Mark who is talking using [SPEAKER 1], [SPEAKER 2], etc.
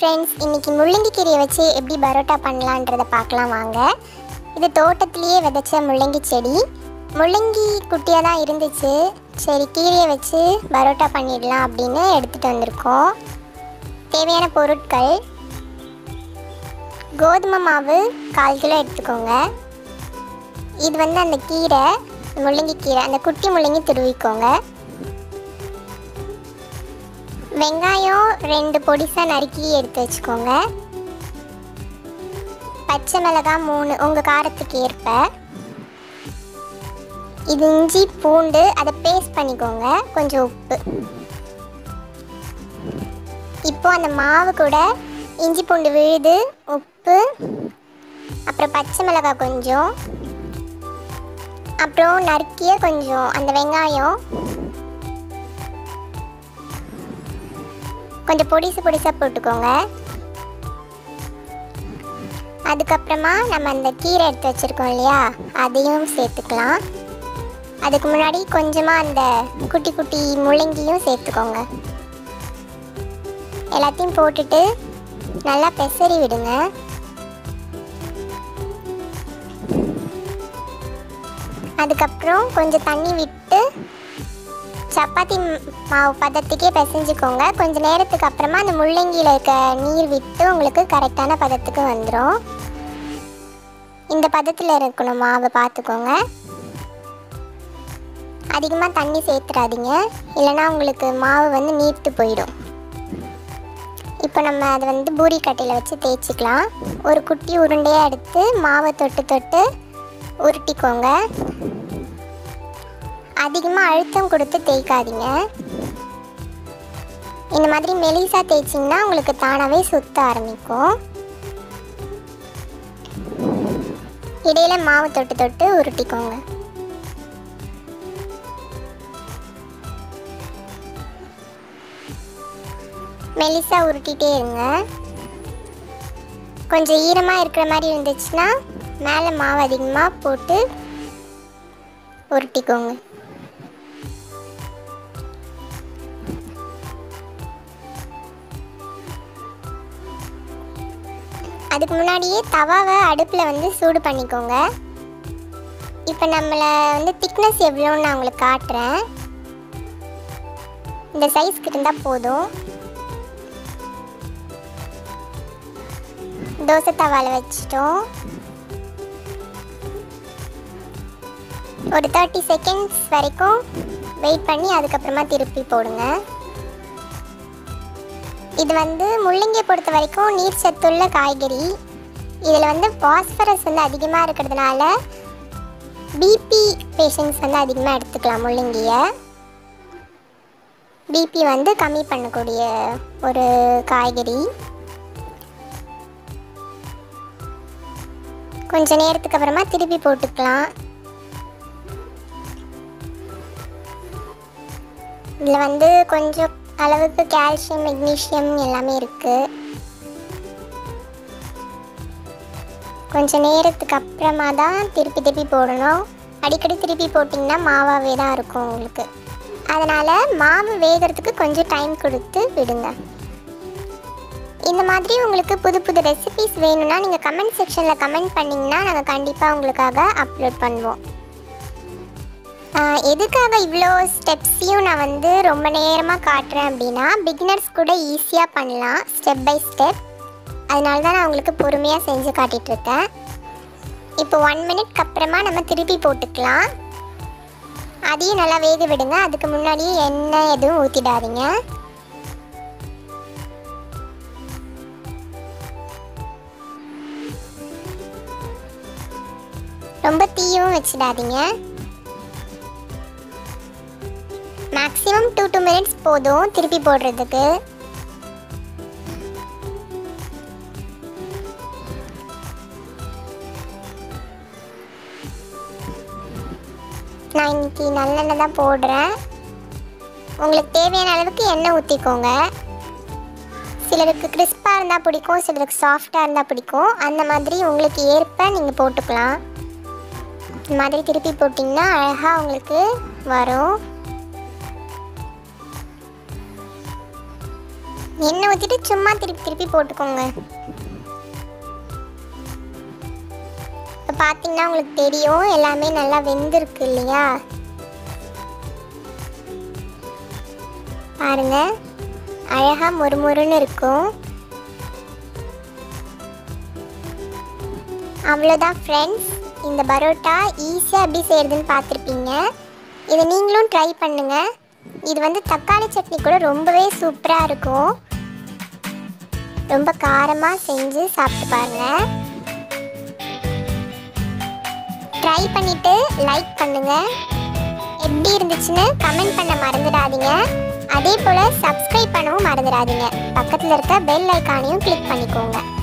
[SPEAKER 1] friends இன்னைக்கு முள்ளங்கி கீரையை வச்சு எப்படி பரோட்டா பண்ணலான்றதை பார்க்கலாம் வாங்க இது தோட்டத்திலேயே விதைச்ச முள்ளங்கி செடி முள்ளங்கி குட்டியாக தான் இருந்துச்சு சரி கீரையை வச்சு பரோட்டா பண்ணிடலாம் அப்படின்னு எடுத்துகிட்டு வந்திருக்கோம் தேவையான பொருட்கள் கோதுமை மாவு கால் கிலோ எடுத்துக்கோங்க இது வந்து அந்த கீரை முள்ளங்கி கீரை அந்த குட்டி முள்ளங்கி துருவிக்கோங்க வெங்காயம் ரெண்டு பொடிசாக நறுக்கி எடுத்து வச்சுக்கோங்க பச்சை மிளகாய் மூணு உங்கள் காரத்துக்கு ஏற்ப இது இஞ்சி பூண்டு அதை பேஸ்ட் பண்ணிக்கோங்க கொஞ்சம் உப்பு இப்போ அந்த மாவு கூட இஞ்சி பூண்டு விழுது உப்பு அப்புறம் பச்சை மிளகாய் கொஞ்சம் அப்புறம் நறுக்கிய கொஞ்சம் அந்த வெங்காயம் கொஞ்சம் பொடிசு பொடிசாக போட்டுக்கோங்க அதுக்கப்புறமா நம்ம அந்த கீரை எடுத்து வச்சுருக்கோம் இல்லையா அதையும் சேர்த்துக்கலாம் அதுக்கு முன்னாடி கொஞ்சமாக அந்த குட்டி குட்டி முள்ளங்கியும் சேர்த்துக்கோங்க எல்லாத்தையும் போட்டுட்டு நல்லா பெசரி விடுங்க அதுக்கப்புறம் கொஞ்சம் தண்ணி விட்டு சப்பாத்தி ம்- மாவு பதத்துக்கே பிசைஞ்சுக்கோங்க கொஞ்ச நேரத்துக்கு அப்புறமா அந்த முள்ளங்கியில் இருக்க நீர் விட்டு உங்களுக்கு கரெக்டான பதத்துக்கு வந்துடும் இந்த பதத்தில் இருக்கணும் மாவு பார்த்துக்கோங்க அதிகமாக தண்ணி சேர்த்துறாதீங்க இல்லைன்னா உங்களுக்கு மாவு வந்து நீர்த்து போயிடும் இப்போ நம்ம அதை வந்து பூரி கட்டையில் வச்சு தேய்ச்சிக்கலாம் ஒரு குட்டி உருண்டையாக எடுத்து மாவை தொட்டு தொட்டு உருட்டிக்கோங்க அதிகமாக அழுத்தம் கொடுத்து தேய்க்காதீங்க இந்த மாதிரி மெலிசா தேய்ச்சிங்கன்னா உங்களுக்கு தானாகவே சுத்த ஆரம்பிக்கும் இடையில மாவு தொட்டு தொட்டு உருட்டிக்கோங்க மெலிசா உருட்டிட்டே இருங்க கொஞ்சம் ஈரமாக இருக்கிற மாதிரி இருந்துச்சுன்னா மேலே மாவு அதிகமாக போட்டு உருட்டிக்கோங்க அதுக்கு முன்னாடியே தவாவை அடுப்பில் வந்து சூடு பண்ணிக்கோங்க இப்போ நம்மளை வந்து திக்னஸ் எவ்வளோன்னு நான் உங்களுக்கு காட்டுறேன் இந்த சைஸ்க்கு இருந்தால் போதும் தோசை தவாவில் வச்சிட்டோம் ஒரு தேர்ட்டி செகண்ட்ஸ் வரைக்கும் வெயிட் பண்ணி அதுக்கப்புறமா திருப்பி போடுங்க இது வந்து முள்ளங்கியை பொறுத்த வரைக்கும் நீர் சத்துள்ள காய்கறி இதில் வந்து பாஸ்பரஸ் வந்து அதிகமாக இருக்கிறதுனால பிபி பேஷண்ட்ஸ் வந்து அதிகமாக எடுத்துக்கலாம் முள்ளங்கியை பிபி வந்து கம்மி பண்ணக்கூடிய ஒரு காய்கறி கொஞ்ச நேரத்துக்கு அப்புறமா திருப்பி போட்டுக்கலாம் இதில் வந்து கொஞ்சம் அளவுக்கு கால்சியம் மெக்னீஷியம் எல்லாமே இருக்குது கொஞ்ச நேரத்துக்கு அப்புறமா தான் திருப்பி திருப்பி போடணும் அடிக்கடி திருப்பி போட்டிங்கன்னா மாவாகவே தான் இருக்கும் உங்களுக்கு அதனால் மாவு வேகிறதுக்கு கொஞ்சம் டைம் கொடுத்து விடுங்க இந்த மாதிரி உங்களுக்கு புது புது ரெசிபிஸ் வேணும்னா நீங்கள் கமெண்ட் செக்ஷனில் கமெண்ட் பண்ணிங்கன்னா நாங்கள் கண்டிப்பாக உங்களுக்காக அப்லோட் பண்ணுவோம் ஆஹ் எதுக்காக இவ்வளோ ஸ்டெப்ஸையும் நான் வந்து ரொம்ப நேரமாக காட்டுறேன் அப்படின்னா பிகினர்ஸ் கூட ஈஸியாக பண்ணலாம் ஸ்டெப் பை ஸ்டெப் அதனால தான் நான் உங்களுக்கு பொறுமையாக செஞ்சு காட்டிகிட்ருக்கேன் இப்போ ஒன் மினிட்க்கு அப்புறமா நம்ம திருப்பி போட்டுக்கலாம் அதையும் நல்லா வேக விடுங்க அதுக்கு முன்னாடியே எண்ணெய் எதுவும் ஊற்றிடாதீங்க ரொம்ப தீயவும் வச்சிடாதீங்க மேக்ஸிமம் டூ டூ மினிட்ஸ் போதும் திருப்பி போடுறதுக்கு நான் இன்னைக்கு நல்லெண்ணெய் தான் போடுறேன் உங்களுக்கு தேவையான அளவுக்கு எண்ணெய் ஊற்றிக்கோங்க சிலருக்கு கிறிஸ்பாக இருந்தால் பிடிக்கும் சிலருக்கு சாஃப்டாக இருந்தால் பிடிக்கும் அந்த மாதிரி உங்களுக்கு ஏற்ப நீங்கள் போட்டுக்கலாம் இந்த மாதிரி திருப்பி போட்டிங்கன்னா அழகாக உங்களுக்கு வரும் எண்ணெய் ஊற்றிட்டு சும்மா திருப்பி திருப்பி போட்டுக்கோங்க இப்போ பார்த்தீங்கன்னா உங்களுக்கு தெரியும் எல்லாமே நல்லா வெந்திருக்கு இல்லையா பாருங்க அழகா முறுமுறுன்னு இருக்கும் அவ்வளோதான் ஃப்ரெண்ட்ஸ் இந்த பரோட்டா ஈஸியாக எப்படி செய்கிறதுன்னு பார்த்துருப்பீங்க இதை நீங்களும் ட்ரை பண்ணுங்க இது வந்து தக்காளி சட்னி கூட ரொம்பவே சூப்பராக இருக்கும் ரொம்ப காரமாக செஞ்சு சாப்பிட்டு பாருங்க ட்ரை பண்ணிட்டு லைக் பண்ணுங்க எப்படி இருந்துச்சுன்னு கமெண்ட் பண்ண மறந்துடாதீங்க அதே போல் சப்ஸ்கிரைப் பண்ணவும் மறந்துடாதீங்க பக்கத்தில் இருக்க பெல் ஐக்கானையும் கிளிக் பண்ணிக்கோங்க